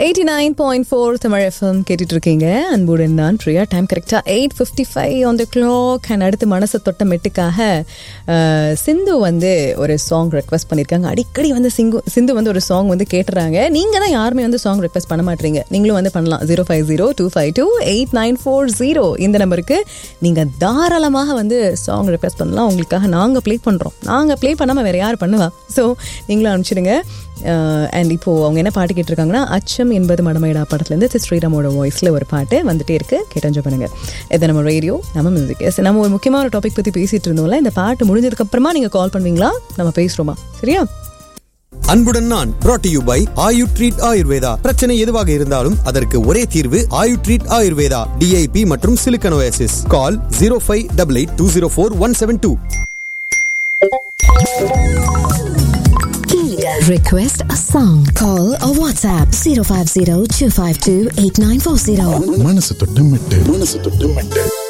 Eighty nine point four Tamil FM கேட்டுட்டு இருக்கீங்க அன்புடன் நான் பிரியா டைம் கரெக்டாக eight fifty five on the clock and அடுத்து மனசை தொட்ட மெட்டுக்காக அஹ், சிந்து வந்து ஒரு சாங் ரெக்வஸ்ட் பண்ணியிருக்காங்க அடிக்கடி வந்து சிங்கு சிந்து வந்து ஒரு சாங் வந்து கேட்டுறாங்க நீங்கள் தான் யாருமே வந்து சாங் ரெக்வஸ்ட் பண்ண மாட்டீங்க நீங்களும் வந்து பண்ணலாம் zero five zero two five two eight nine four zero இந்த நம்பருக்கு நீங்கள் தாராளமாக வந்து சாங் ரெக்வஸ்ட் பண்ணலாம் உங்களுக்காக நாங்கள் ப்ளே பண்ணுறோம் நாங்கள் ப்ளே பண்ணாமல் வேறு யார் பண்ணுவா ஸோ நீங்களும் அனுப்பிச்சிடுங்க அண்ட் இப்போ அவங்க என்ன பாட்டு கேட்டிருக்காங்கன்னா அச்சம் என்பது மடமைடா படத்துலேருந்து திஸ் ஸ்ரீராமோட வாய்ஸில் ஒரு பாட்டு வந்துட்டே இருக்கு கேட்டஞ்சோ பண்ணுங்க இது நம்ம ரேடியோ நம்ம மியூசிக் எஸ் நம்ம ஒரு முக்கியமான ஒரு டாபிக் பற்றி பேசிட்டு இருந்தோம்ல இந்த பாட்டு முடிஞ்சதுக்கு அப்புறமா நீங்கள் கால் பண்ணுவீங்களா நம்ம பேசுகிறோமா சரியா அன்புடன் நான் brought to you by Ayu treat Ayurveda பிரச்சனை எதுவாக இருந்தாலும் அதற்கு ஒரே தீர்வு ஆயு ட்ரீட் ஆயுர்வேதா டிஐபி மற்றும் silicosis call zero five double eight two zero four one seven two Request a song. Call or WhatsApp 050 252 8940. மனசு தொட்டு மெட்டு மனசு தொட்டு மெட்டு